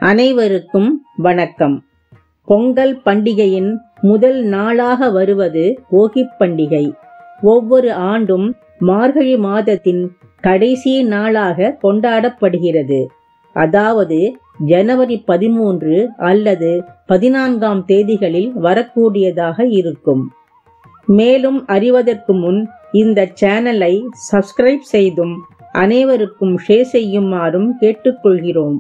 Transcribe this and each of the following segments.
அனைவருக்கும் வணக்கம் பொங்கல் பண்டிகையின் முதல் நாளாக வருவது போகிப் பண்டிகை ஒவ்வொரு ஆண்டும் மார்கழி மாதத்தின் கடைசி நாளாக கொண்டாடப்படுகிறது அதாவது ஜனவரி பதிமூன்று அல்லது பதினான்காம் தேதிகளில் வரக்கூடியதாக இருக்கும் மேலும் அறிவதற்கு முன் இந்த சேனலை சப்ஸ்கிரைப் செய்தும் அனைவருக்கும் ஷேர் செய்யுமாறும் கேட்டுக்கொள்கிறோம்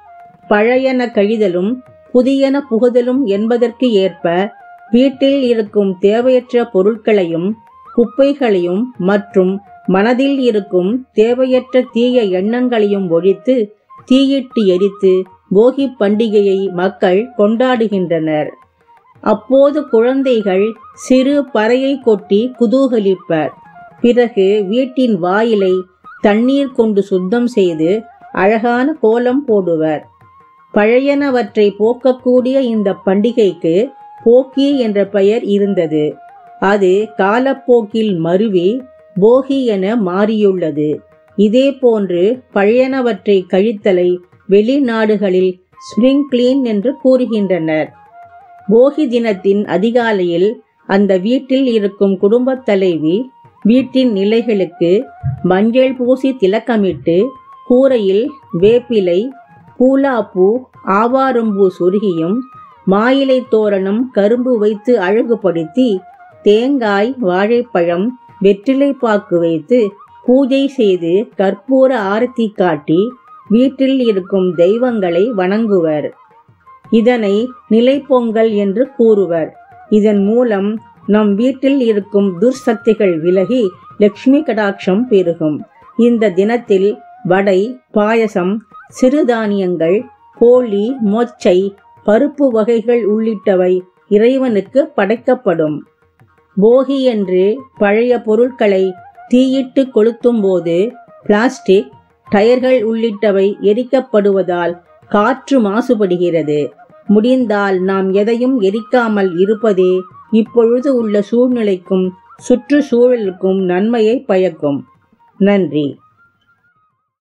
பழையன கழிதலும் புதியன புகுதலும் என்பதற்கு ஏற்ப வீட்டில் இருக்கும் தேவையற்ற பொருட்களையும் குப்பைகளையும் மற்றும் மனதில் இருக்கும் தேவையற்ற தீய எண்ணங்களையும் ஒழித்து தீயிட்டு எரித்து போகி பண்டிகையை மக்கள் கொண்டாடுகின்றனர் அப்போது குழந்தைகள் சிறு பறையை கொட்டி குதூகலிப்பர் பிறகு வீட்டின் வாயிலை தண்ணீர் கொண்டு சுத்தம் செய்து அழகான கோலம் போடுவர் பழையனவற்றை போக்கக்கூடிய இந்த பண்டிகைக்கு போக்கி என்ற பெயர் இருந்தது அது காலப்போக்கில் மருவி போகி என மாறியுள்ளது இதே போன்று பழையனவற்றை கழித்தலை வெளிநாடுகளில் ஸ்பிரிங் கிளீன் என்று கூறுகின்றனர் போகி தினத்தின் அதிகாலையில் அந்த வீட்டில் இருக்கும் குடும்பத் தலைவி வீட்டின் நிலைகளுக்கு மஞ்சள் பூசி திலக்கமிட்டு கூரையில் வேப்பிலை பூலாப்பூ ஆவாரம்பூ சொருகியும் மாயிலை தோரணம் கரும்பு வைத்து அழகுபடுத்தி தேங்காய் வாழைப்பழம் வெற்றிலை பாக்கு வைத்து பூஜை செய்து கற்பூர ஆரத்தி காட்டி வீட்டில் இருக்கும் தெய்வங்களை வணங்குவர் இதனை நிலைப்பொங்கல் என்று கூறுவர் இதன் மூலம் நம் வீட்டில் இருக்கும் துர்சக்திகள் விலகி லட்சுமி கடாட்சம் பெருகும் இந்த தினத்தில் வடை பாயசம் சிறுதானியங்கள் போலி மொச்சை பருப்பு வகைகள் உள்ளிட்டவை இறைவனுக்கு படைக்கப்படும் போகி என்று பழைய பொருட்களை தீயிட்டு கொளுத்தும் போது பிளாஸ்டிக் டயர்கள் உள்ளிட்டவை எரிக்கப்படுவதால் காற்று மாசுபடுகிறது முடிந்தால் நாம் எதையும் எரிக்காமல் இருப்பதே இப்பொழுது உள்ள சூழ்நிலைக்கும் சுற்றுச்சூழலுக்கும் நன்மையை பயக்கும் நன்றி